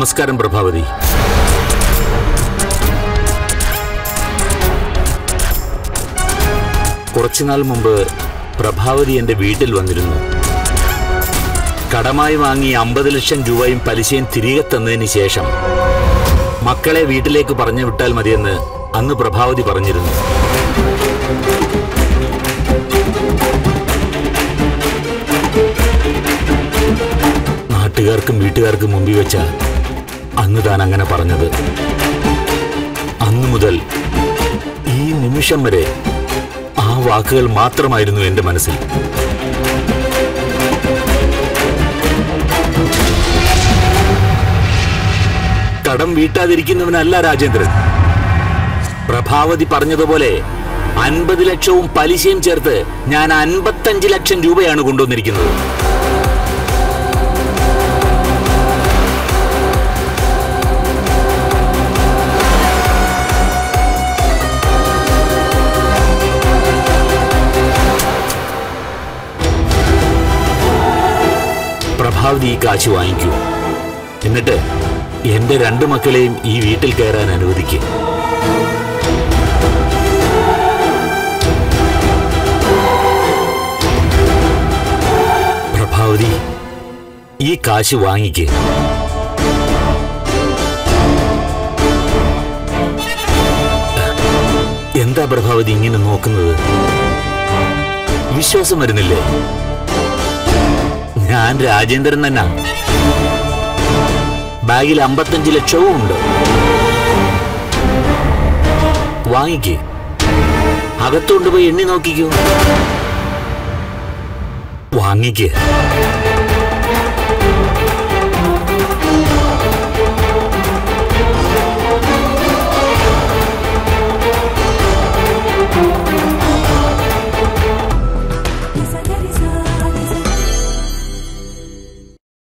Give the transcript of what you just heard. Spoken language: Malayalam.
നമസ്കാരം പ്രഭാവതി കുറച്ചുനാൾ മുമ്പ് പ്രഭാവതി എന്റെ വീട്ടിൽ വന്നിരുന്നു കടമായി വാങ്ങി അമ്പത് ലക്ഷം രൂപയും പലിശയും തിരികെ തന്നതിന് ശേഷം മക്കളെ വീട്ടിലേക്ക് പറഞ്ഞു വിട്ടാൽ മതിയെന്ന് അന്ന് പ്രഭാവതി പറഞ്ഞിരുന്നു നാട്ടുകാർക്കും വീട്ടുകാർക്കും മുമ്പിൽ വെച്ച അന്ന് താൻ അങ്ങനെ പറഞ്ഞത് അന്നു മുതൽ ഈ നിമിഷം വരെ ആ വാക്കുകൾ മാത്രമായിരുന്നു എന്റെ മനസ്സിൽ കടം വീട്ടാതിരിക്കുന്നവനല്ല രാജേന്ദ്രൻ പ്രഭാവതി പറഞ്ഞതുപോലെ അൻപത് ലക്ഷവും പലിശയും ചേർത്ത് ഞാൻ അൻപത്തഞ്ച് ലക്ഷം രൂപയാണ് കൊണ്ടുവന്നിരിക്കുന്നത് പ്രഭാവതി ഈ കാശ് വാങ്ങിക്കൂ എന്നിട്ട് എന്റെ രണ്ടു മക്കളെയും ഈ വീട്ടിൽ കയറാൻ അനുവദിക്കുക പ്രഭാവതി ഈ കാശ് വാങ്ങിക്ക് എന്താ പ്രഭാവതി ഇങ്ങനെ നോക്കുന്നത് വിശ്വാസം വരുന്നില്ലേ ഞാൻ രാജേന്ദ്രൻ തന്നെ ബാഗിൽ അമ്പത്തഞ്ച് ലക്ഷവും ഉണ്ട് വാങ്ങിക്ക് അകത്തുകൊണ്ടുപോയി എണ്ണി നോക്കിക്കോ വാങ്ങിക്ക്